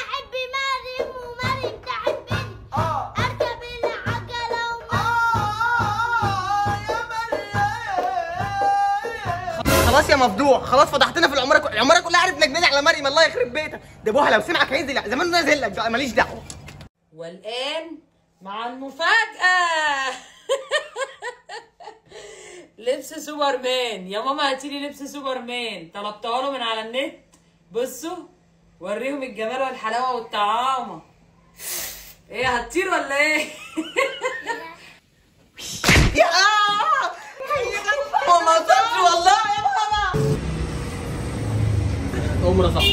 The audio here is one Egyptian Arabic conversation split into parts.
احب مريم ومريم تحبني اه اركب العجله وما خلاص يا مفضوح خلاص فضحتنا في العماره كل- العماره كلها عرفت نجمين على مريم الله يخرب بيتك ده ابوها لو سمعك هينزل زمان نازل لك بقى ماليش دعوه والآن مع المفاجأة لبس سوبرمان يا ماما هاتيلي لبس سوبرمان طلبتها له من على النت بصوا وريهم الجمال والحلاوة والطعامة ايه هتطير ولا ايه؟ يا ما صدقش والله يا بابا عمر صح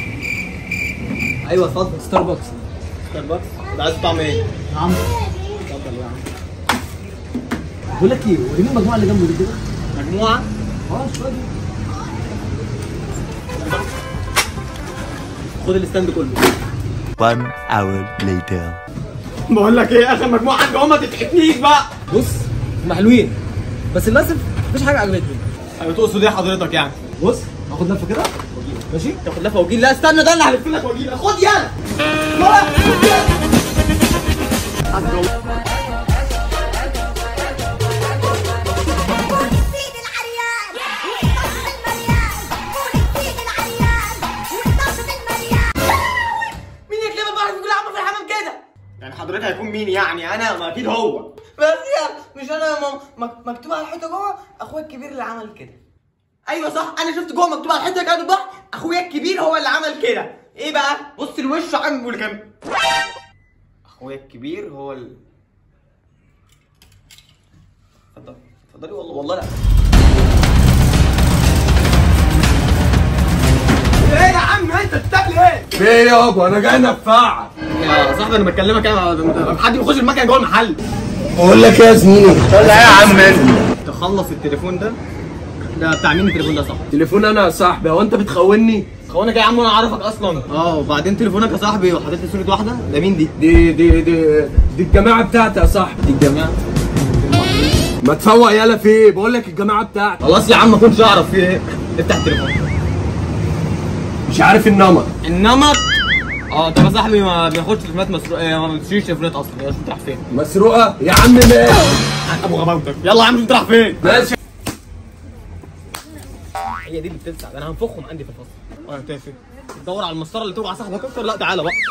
ايوه اتفضل ستار بوكس ستار بوكس انت عايز طعم ايه؟ يا عم اتفضل يا عم بقول لك ايه وريني المجموعه اللي جنبه دي كده مجموعه اه شويه خد الستاند كله One hour later. بقول لك ايه اخر مجموعه عندي ما تتحكنيش بقى بص هم حلوين بس للاسف مفيش حاجه عجبتني ايوه تقصد ايه حضرتك يعني؟ بص هاخد لفه كده ماشي تاخد لفه وجيل لا استنى ده اللي هلف لك وجيل خد يلا سيد العريان والطاسة المليان قولي سيد العريان والطاسة المليان مين يكلمك بقى يقول عمرو في الحمام كده؟ يعني حضرتك هيكون مين يعني انا ما اكيد هو بس يا مش انا م- م- مكتوب على الحيطه جوه اخويا الكبير اللي عمل كده ايوه صح انا شفت جوه مكتوب على الحيطه كده بقى اخويا الكبير هو اللي عمل كده ايه بقى بص الوش عامل بيقول كام اخويا الكبير هو ال اتفضل اتفضلي والله والله لا ايه يا عم انت بتعمل ايه في ايه يابا انا جاي انفعك يا صاحبي انا بكلمك انا حد بيخش المكنه جوه المحل بقول لك ايه يا زميلي لا يا عم انت تخلص التليفون ده ده بتاع مين التليفون ده صح تليفون انا يا صاحبي هو انت بتخوني خوانك يا عم وانا اعرفك اصلا اه وبعدين تليفونك يا صاحبي وحاطط لي صوره واحده ده مين دي دي دي دي دي الجماعه بتاعتي يا صاحبي دي الجماعه ما تفوق يالا في ايه بقول لك الجماعه بتاعتي خلاص يا عم ما كنتش اعرف في ايه افتح التليفون مش عارف النمط النمط اه طب يا صاحبي ما بياخدش تليفونات مسروقه ما بتشتريش تليفونات اصلا يا شوف راح فين مسروقه يا عم ماشي ابو غباوتك يلا يا عم شوف راح فين ماشي هي دي اللي بتلسع ده انا هنفخهم عندي في الفصل وانا تافه تدور على المسطره اللي توقع صاحبك اكتر لا تعالى بقى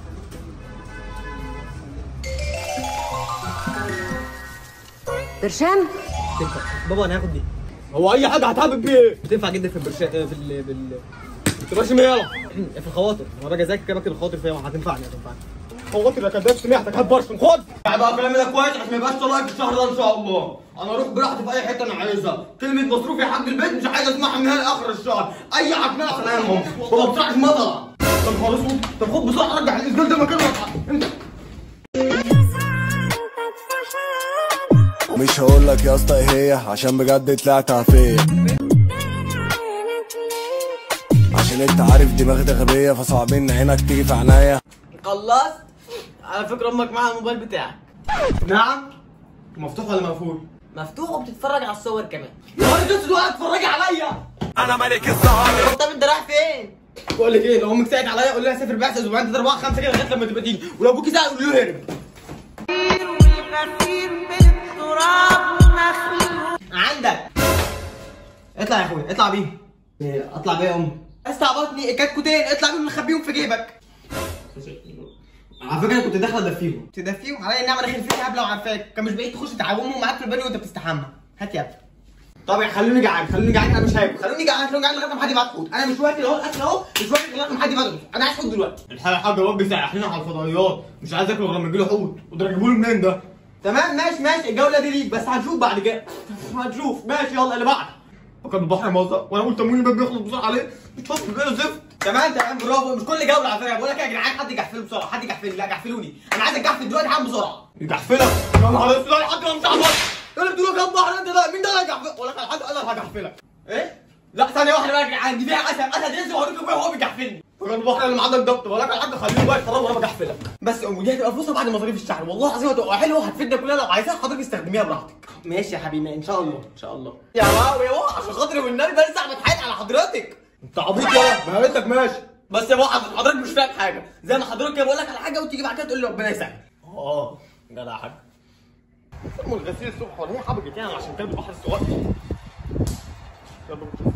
برشام تنفع بابا انا هاخد دي هو اي حاجه هتهبب بيه ايه بتنفع جدا في البرشا في ال بال تبقاش يلا في الخواطر لما باجي اذاكر كده بكتب الخواطر فيها هتنفعني هتنفعني خواطر يا كداب سمعتك هات برشم خد بقى الكلام ده كويس عشان ما يبقاش طلاق الشهر ده ان شاء الله انا اروح براحتي في اي حته انا عايزها كلمه مصروف يا حاج البيت مش عايز اسمعها من هنا لاخر الشهر اي عكنانه خليهم ما بطلعش مطلع طب خلاص طب خد بسرعه رجع الاسجال ده مكانه انت مش هقول لك يا اسطى ايه هي عشان بجد طلعت عفيه عشان انت عارف دماغي غبيه فصعب ان عينك تيجي في عينيا خلصت على فكره امك معاها الموبايل بتاعك نعم مفتوح ولا مقفول مفتوح وبتتفرج على الصور كمان يا ولد اسود وقاعد اتفرجي عليا انا ملك السهر طب انت رايح فين بقول لك ايه لو امك ساعدت عليا قول لها سافر بعثه اسبوعين ثلاثه اربعه خمسه كده لغايه لما تبقى تيجي ولو ابوكي ساعد قول له هرب عندك اطلع يا اخويا اطلع بيهم إيه، اطلع بيها يا امي استعبطني كتكوتين اطلع بيهم نخبيهم في جيبك على فكره انا كنت داخل ادفيهم تدفيهم عليا النعمه داخل فيك هبله وعارفاك كان مش بعيد تخش تعاومهم معاك في البانيو وانت بتستحمى هات يا ابني طب خلوني جعان خلوني جعان انا مش هاكل خلوني جعان خلوني جعان لغايه ما حد يبعت حوت انا مش واكل اهو الاكل اهو مش واكل لغايه ما حد يبعت حوت انا عايز حوت دلوقتي الحاجه حاجه بابا بيسرحنا على الفضائيات مش عايز اكل غير لما يجي له حوت وده اجيبه له منين ده تمام ماشي ماشي الجوله دي ليك بس هنشوف بعد كده هنشوف ماشي يلا اللي بعد وكان البحر موزع وانا قلت تمويل الباب بيخلص بسرعه عليه بتفكر كده زفت تمام تمام برافو مش كل جوله على فكره بقول لك يا جدعان حد يجحفله بسرعه حد يجحفل لا جحفلوني انا عايز اجحفل دلوقتي حالا بسرعه يجحفلك يا نهار اسود حد مش عارف يقول لك بتقول كام بحر انت ده مين ده اللي هيجحفلك ولا كان حد قال لك هجحفلك ايه لا ثانيه واحده بقى يا جدعان دي فيها اسد اسد ينزل وهوريك فيها وهو بيجحفلني فكان البحر اللي معاك ضبط ولا كان حد خليه بقى يتفرج وانا بجحفلك بس ودي هتبقى فلوسها بعد مصاريف الشهر والله العظيم هتبقى حلوه هتفيدنا كلنا لو عايزاها حضرتك استخدميها براحتك ماشي يا حبيبي ان شاء الله ان شاء الله يا واو يا واو عشان خاطري والنبي بقى لسه بتحايل على حضرتك انت عبيط يا بقيتك ماشي بس يا بابا حضرتك مش فاهم حاجه زي ما حضرتك كده بقول لك على حاجه وتيجي بعد كده تقول لي ربنا يسهل اه جدع حاج ام الغسيل الصبح ولا هي حبكت يعني عشان كلب البحر الصغير يلا بينا.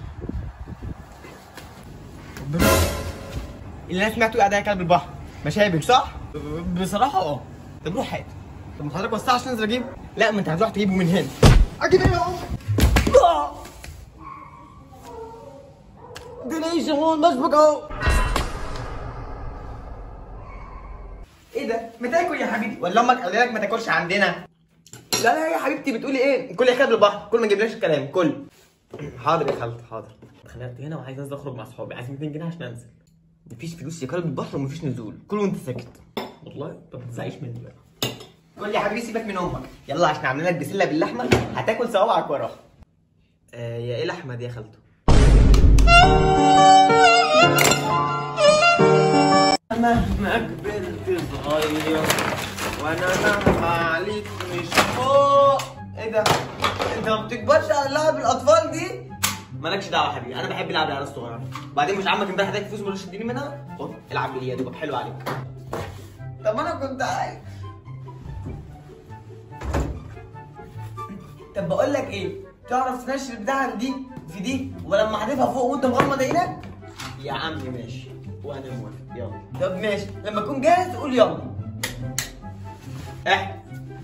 ربنا اللي انا سمعته قاعد كلب البحر مشابك صح؟ ب- بصراحه اه طب روح هات طب ما حضرتك وسع عشان انزل اجيب لا ما انت هتروح تجيبه من هنا اجيب ايه اهو آه. ديليشن مسبق اهو ايه ده؟ ما تاكل يا حبيبي ولا امك قال لك ما تاكلش عندنا لا لا يا حبيبتي بتقولي ايه؟ كل يا كلب البحر كل ما تجيبليش الكلام كل حاضر يا خالتي حاضر اتخنقت هنا وعايز انزل اخرج مع صحابي عايز 200 جنيه عشان انزل مفيش فلوس يا كلب البحر ومفيش نزول كل وانت ساكت والله طب ما تزعيش مني بقى قول لي يا حبيبي سيبك من امك يلا عشان عاملين لك بسله باللحمه هتاكل صوابعك وراها آه يا ايه لحمه دي يا خالته مهما كبرت صغير وانا مهما عليك مش فوق ايه ده؟ انت ما بتكبرش على لعب الاطفال دي؟ مالكش دعوه يا حبيبي انا بحب العب العيال الصغيره بعدين مش عمك امبارح اداك فلوس ولا تديني منها؟ خد العب لي يا دوبك حلو عليك طب انا كنت عايز طب بقول لك ايه تعرف تمشي البتاعه دي في دي ولما احذفها فوق وانت مغمض عينك يا عم ماشي وانا موافق يلا طب ماشي لما تكون جاهز قول يلا احنا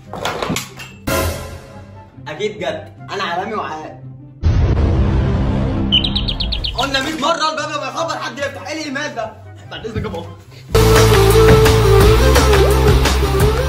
اكيد جد انا عالمي وعال قلنا 100 مره الباب لما يخبط حد يفتح ايه الايمان ده بعد اذنك يا بابا